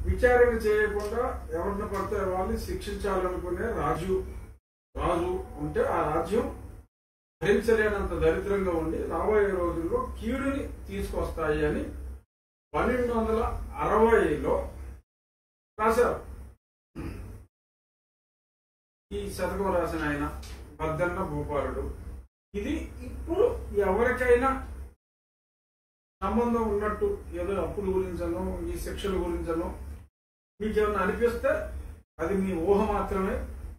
విచారణ చేయకుండా ఎవరిని పడితే వాళ్ళని శిక్షించాలనుకునే రాజు రాజు ఉంటే ఆ రాజ్యం భరించలేనంత దరిద్రంగా ఉండి రాబోయే రోజుల్లో కీడుని తీసుకొస్తాయి అని పన్నెండు వందల అరవైలో రాశారు ఈ శతకం రాసిన ఆయన బద్దన్న భూపాలుడు ఇది ఇప్పుడు ఎవరికైనా సంబంధం ఉన్నట్టు ఏదో అప్పుల గురించనో ఈ శిక్షల గురించనో మీకు ఏమైనా అనిపిస్తే అది మీ ఊహ మాత్రమే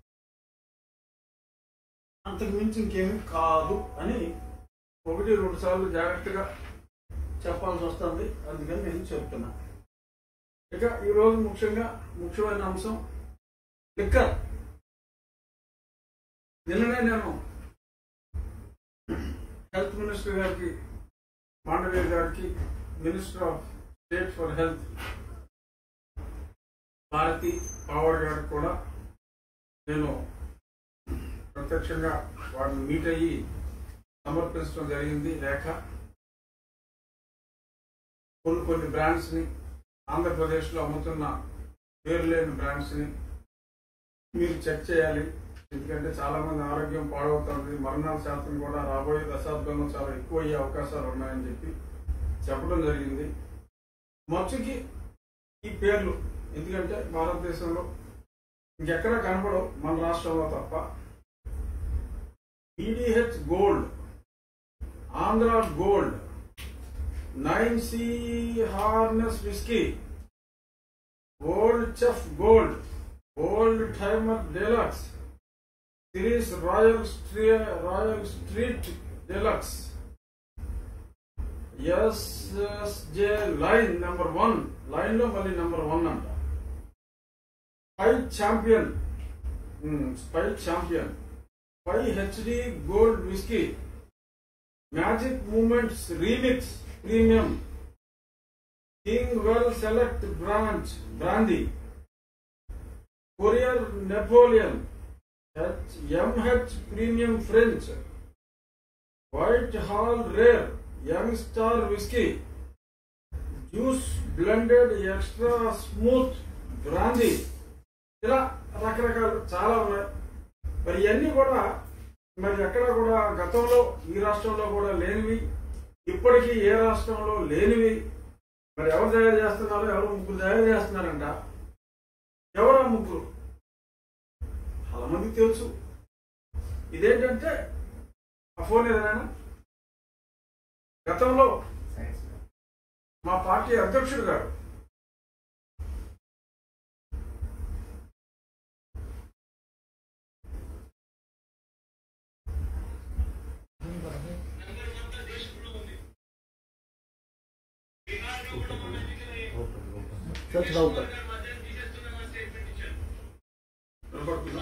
అంతకు మించి ఇంకేమీ కాదు అని ఒకటి రెండు సార్లు జాగ్రత్తగా చెప్పాల్సి వస్తుంది అందుకని నేను చెప్తున్నా ఇక ఈరోజు ముఖ్యంగా ముఖ్యమైన అంశం లిక్కర్ నిన్ననే నేను హెల్త్ మినిస్టర్ గారికి మాండవీర్ గారికి minister of state for health Bharati Pawar గారికి కూడా నేను ప్రత్యక్షంగా వారిని మీట్ అయ్యి సమర్పించడం జరిగింది లేఖ కొన్ని కొన్ని బ్రాండ్స్ ని ఆంధ్రప్రదేశ్లో అమ్ముతున్న పేరు లేని బ్రాండ్స్ ని మీరు చెక్ చేయాలి ఎందుకంటే చాలా మంది ఆరోగ్యం పాడవుతుంది మరణాల శాతం కూడా రాబోయే దశాబ్దంలో చాలా ఎక్కువ అయ్యే అవకాశాలు ఉన్నాయని చెప్పి చెప్పడం జరిగింది మచ్చుకి ఈ పేర్లు ఎందుకంటే భారతదేశంలో ఇంకెక్కడ కనపడవు మన రాష్ట్రంలో తప్ప EDH gold Andhra gold nine C horses whisky old chef gold old timer deluxe series royal స్ట్రీ royal street deluxe SSJ line number one line లో మళ్ళీ నెంబర్ వన్ అంట spy champion spy champion spy HD gold whisky magic moments remix premium king well select branch brandy courier Napoleon MH premium French white hall rare young star whisky juice blended extra smooth brandy ఇలా రకరకాలు చాలా ఉన్నాయి మరి ఇవన్నీ కూడా మరి ఎక్కడ కూడా గతంలో ఈ రాష్ట్రంలో కూడా లేనివి ఇప్పటికీ ఏ రాష్ట్రంలో లేనివి మరి ఎవరు తయారు చేస్తున్నారు ఎవరు ముగ్గురు తయారు చేస్తున్నారంట ఎవరా ముగ్గురు చాలా మందికి తెలుసు ఇదేంటంటే ఆ ఫోన్ ఏదైనా గతంలో మా పార్టీ అధ్యక్షుడు గారు చల్ ऊपर వినపడుతుందా?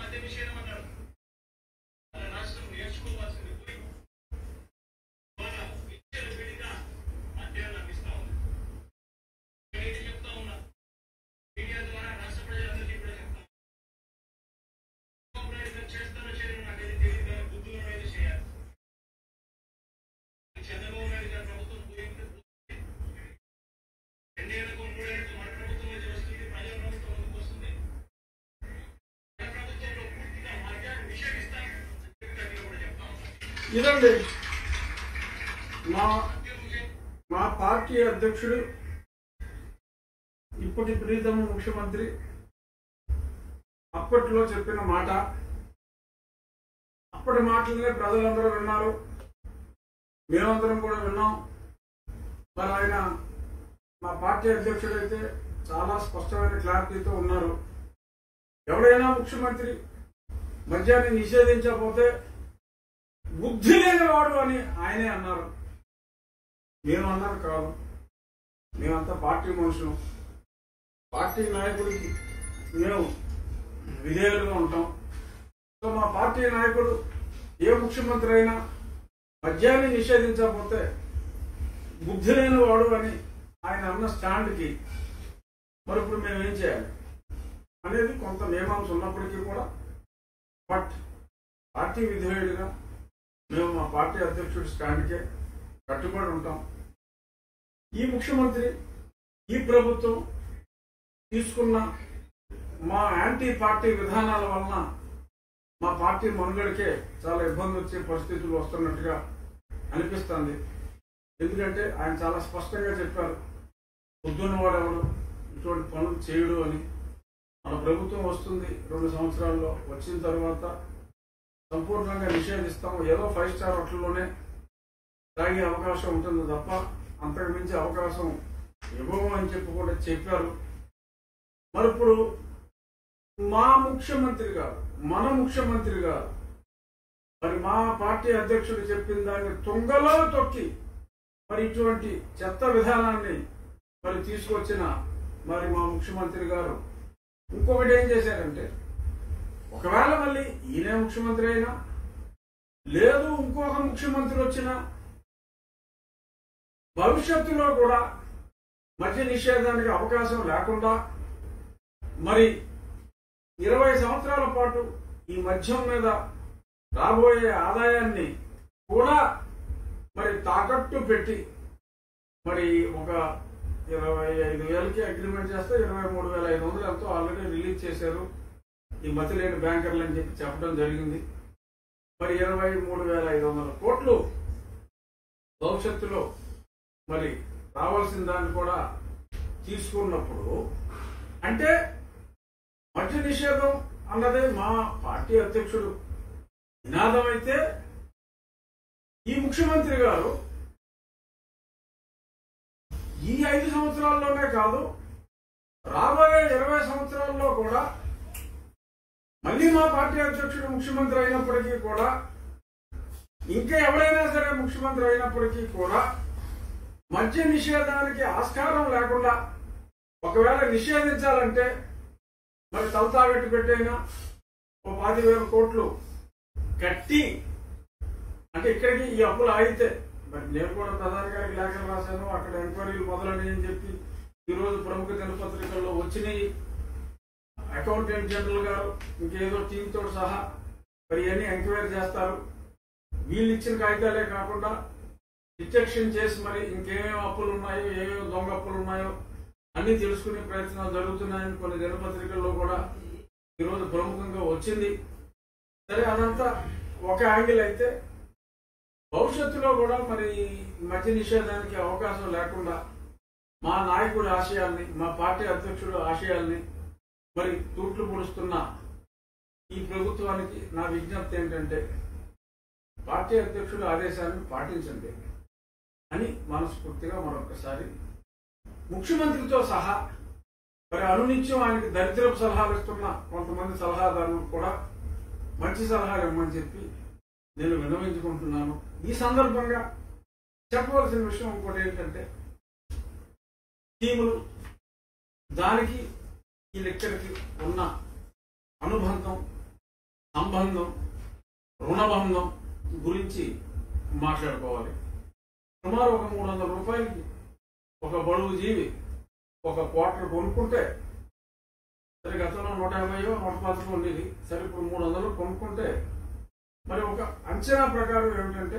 ఇదండి మా మా పార్టీ అధ్యక్షుడు ఇప్పటి ప్రీతమ ముఖ్యమంత్రి అప్పట్లో చెప్పిన మాట అప్పటి మాటలనే ప్రజలందరూ విన్నారు మేమందరం కూడా విన్నాం మరి ఆయన మా పార్టీ అధ్యక్షుడు అయితే చాలా స్పష్టమైన క్లారిటీతో ఉన్నారు ఎవడైనా ముఖ్యమంత్రి మద్యాన్ని నిషేధించకపోతే బుద్ధి లేనివాడు అని ఆయనే అన్నారు మేము అన్నారు కాదు మేమంతా పార్టీ మనుషులు పార్టీ నాయకుడికి మేము విధేయులుగా ఉంటాం సో మా పార్టీ నాయకుడు ఏ ముఖ్యమంత్రి అయినా మద్యాన్ని నిషేధించకపోతే బుద్ధి లేని వాడు అని ఆయన అన్న స్టాండ్కి మరి ఇప్పుడు మేము ఏం చేయాలి అనేది కొంత మీమాంస ఉన్నప్పటికీ కూడా బట్ పార్టీ విధేయుడిగా మేము మా పార్టీ అధ్యక్షుడి స్టాండ్కే కట్టుబడి ఉంటాం ఈ ముఖ్యమంత్రి ఈ ప్రభుత్వం తీసుకున్న మా యాంటీ పార్టీ విధానాల వలన మా పార్టీ మనుగడకే చాలా ఇబ్బంది వచ్చే పరిస్థితులు వస్తున్నట్టుగా అనిపిస్తుంది ఎందుకంటే ఆయన చాలా స్పష్టంగా చెప్పారు పొద్దున్నవాడెవడు ఇటువంటి పనులు చేయడు అని మన ప్రభుత్వం వస్తుంది రెండు సంవత్సరాల్లో వచ్చిన తర్వాత సంపూర్ణంగా నిషేధిస్తాం ఏదో ఫైవ్ స్టార్ హోటల్లోనే తాగే అవకాశం ఉంటుంది తప్ప అంతకు మించి అవకాశం ఇవ్వము అని చెప్పి కూడా చెప్పారు మరి ఇప్పుడు మా ముఖ్యమంత్రి గారు మన ముఖ్యమంత్రి గారు మరి మా పార్టీ అధ్యక్షుడు చెప్పిన దాన్ని తుంగలో తొక్కి మరి ఇటువంటి చెత్త విధానాన్ని మరి తీసుకొచ్చిన మరి మా ముఖ్యమంత్రి గారు ఇంకొకటి ఏం చేశారంటే ఒకవేళ మళ్ళీ ఈయనే ముఖ్యమంత్రి అయినా లేదు ఇంకొక ముఖ్యమంత్రి వచ్చినా భవిష్యత్తులో కూడా మద్య నిషేధానికి అవకాశం లేకుండా మరి ఇరవై సంవత్సరాల పాటు ఈ మద్యం మీద రాబోయే ఆదాయాన్ని కూడా మరి తాకట్టు పెట్టి మరి ఒక ఇరవై ఐదు వేలకి అగ్రిమెంట్ చేస్తే ఇరవై మూడు వేల ఐదు వందలు ఎంతో ఆల్రెడీ రిలీజ్ చేశారు ఈ మతిలేని బ్యాంకర్లు అని చెప్పి చెప్పడం జరిగింది మరి ఇరవై మూడు వేల ఐదు వందల కోట్లు భవిష్యత్తులో మరి రావాల్సిన దాన్ని కూడా తీసుకున్నప్పుడు అంటే మద్య నిషేధం అన్నదే మా పార్టీ అధ్యక్షుడు నినాదం అయితే ఈ ముఖ్యమంత్రి గారు ఈ ఐదు సంవత్సరాల్లోనే కాదు రాబోయే ఇరవై సంవత్సరాల్లో కూడా మళ్ళీ మా పార్టీ అధ్యక్షుడు ముఖ్యమంత్రి అయినప్పటికీ కూడా ఇంకా ఎవరైనా సరే ముఖ్యమంత్రి అయినప్పటికీ కూడా మద్య నిషేధానికి ఆస్కారం లేకుండా ఒకవేళ నిషేధించాలంటే మరి తలతాగట్టు పెట్టైనా ఓ పాతి వేల కోట్లు కట్టి అంటే ఇక్కడికి ఈ అప్పులు ఆగితే మరి నేను కూడా ప్రధాని గారికి లేఖలు రాశాను అక్కడ ఎంక్వైరీలు మొదలని అని చెప్పి ఈ రోజు ప్రముఖ దినపత్రికల్లో వచ్చినాయి అకౌంటెంట్ జనరల్ గారు ఇంకేదో టీం తోటి సహా మరి ఇవన్నీ ఎంక్వైరీ చేస్తారు వీళ్ళు ఇచ్చిన కాగితాలే కాకుండా డిటెక్షన్ చేసి మరి ఇంకేమేమి అప్పులు ఉన్నాయో ఏమేమి దొంగ అప్పులు ఉన్నాయో అన్ని తెలుసుకునే ప్రయత్నాలు జరుగుతున్నాయని కొన్ని దినపత్రికల్లో కూడా ఈరోజు ప్రముఖంగా వచ్చింది సరే అదంతా ఒక యాంగిల్ అయితే భవిష్యత్తులో కూడా మరి ఈ మద్య నిషేధానికి అవకాశం లేకుండా మా నాయకుడి ఆశయాల్ని మా పార్టీ అధ్యక్షుడు ఆశయాల్ని మరి తూట్లు పొడుస్తున్న ఈ ప్రభుత్వానికి నా విజ్ఞప్తి ఏంటంటే పార్టీ అధ్యక్షుడు ఆదేశాలను పాటించండి అని మనస్ఫూర్తిగా మరొకసారి ముఖ్యమంత్రితో సహా మరి అనునిత్యం ఆయనకి దరిద్రపు సలహాలు ఇస్తున్న కొంతమంది సలహాదారులకు కూడా మంచి సలహాలు ఇవ్వమని చెప్పి నేను విన్నవించుకుంటున్నాను ఈ సందర్భంగా చెప్పవలసిన విషయం ఇంకోటి ఏంటంటే టీములు దానికి ఈ లెక్కలకి ఉన్న అనుబంధం సంబంధం రుణబంధం గురించి మాట్లాడుకోవాలి సుమారు ఒక మూడు వందల రూపాయలకి ఒక బడుగు జీవి ఒక క్వార్టర్ కొనుక్కుంటే సరే గతంలో నూట యాభైయో నూట పాతికో ఉండేది సరే ఇప్పుడు మూడు వందలు కొనుక్కుంటే మరి ఒక అంచనా ప్రకారం ఏమిటంటే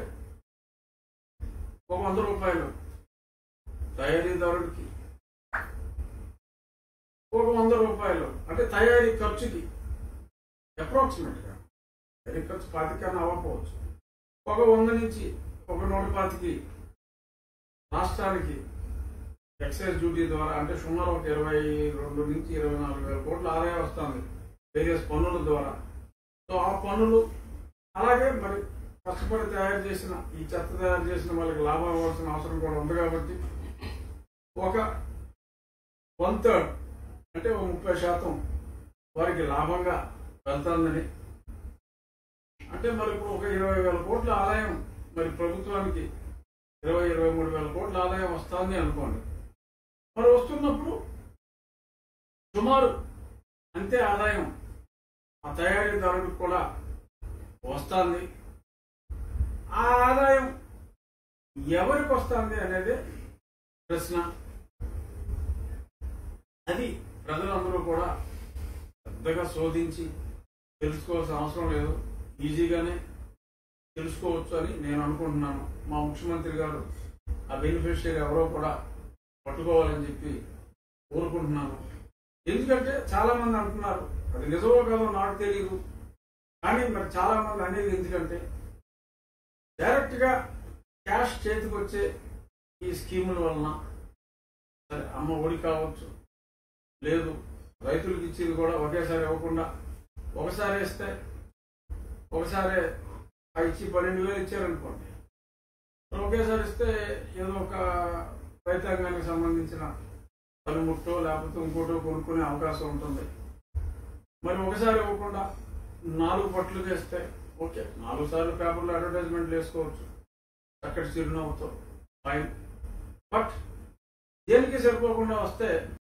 ఒక వంద రూపాయలు తయారీదారుడికి ఒక వంద రూపాయలు అంటే తయారీ ఖర్చుకి అప్రాక్సిమేట్ గా తయారీ ఖర్చు పాతికన్నా అవ్వకపోవచ్చు ఒక వంద నుంచి ఒక నూట పాతికి రాష్ట్రానికి ఎక్సైజ్ డ్యూటీ ద్వారా అంటే సుమారు ఒక ఇరవై రెండు నుంచి ఇరవై నాలుగు వేల కోట్ల ఆదాయం వస్తుంది వేరియస్ పన్నుల ద్వారా సో ఆ పన్నులు అలాగే మరి కష్టపడి తయారు చేసిన ఈ చెత్త తయారు చేసిన వాళ్ళకి లాభం ఇవ్వాల్సిన అవసరం కూడా ఉంది కాబట్టి ఒక వన్ థర్డ్ అంటే ఒక ముప్పై శాతం వారికి లాభంగా వెళ్తుందని అంటే మరి ఇప్పుడు ఒక ఇరవై వేల కోట్ల ఆదాయం మరి ప్రభుత్వానికి ఇరవై ఇరవై మూడు వేల కోట్ల ఆదాయం వస్తుంది అనుకోండి మరి వస్తున్నప్పుడు సుమారు అంతే ఆదాయం ఆ తయారీదారుడికి కూడా వస్తుంది ఆ ఆదాయం ఎవరికి వస్తుంది అనేది ప్రశ్న అది ప్రజలందరూ కూడా పెద్దగా శోధించి తెలుసుకోవాల్సిన అవసరం లేదు ఈజీగానే తెలుసుకోవచ్చు అని నేను అనుకుంటున్నాను మా ముఖ్యమంత్రి గారు ఆ బెనిఫిషియరీ ఎవరో కూడా పట్టుకోవాలని చెప్పి కోరుకుంటున్నాను ఎందుకంటే చాలా మంది అంటున్నారు అది నిజమో కాదో నాకు తెలియదు కానీ మరి చాలా మంది అనేది ఎందుకంటే డైరెక్ట్ గా క్యాష్ చేతికి వచ్చే ఈ స్కీముల వలన సరే అమ్మ ఒడి కావచ్చు లేదు రైతులకు ఇచ్చేది కూడా ఒకేసారి ఇవ్వకుండా ఒకసారి ఇస్తే ఒకసారి ఆ ఇచ్చి పన్నెండు వేలు ఇచ్చారనుకోండి మరి ఒకేసారి ఇస్తే ఏదో ఒక రైతాంగానికి సంబంధించిన పనిముట్టో లేకపోతే ఇంకోటో కొనుక్కునే అవకాశం ఉంటుంది మరి ఒకసారి ఇవ్వకుండా నాలుగు పట్లు చేస్తే ఓకే నాలుగు సార్లు పేపర్లో అడ్వర్టైజ్మెంట్లు వేసుకోవచ్చు చక్కటి చిరునవ్వుతో ఫైన్ బట్ దేనికి సరిపోకుండా వస్తే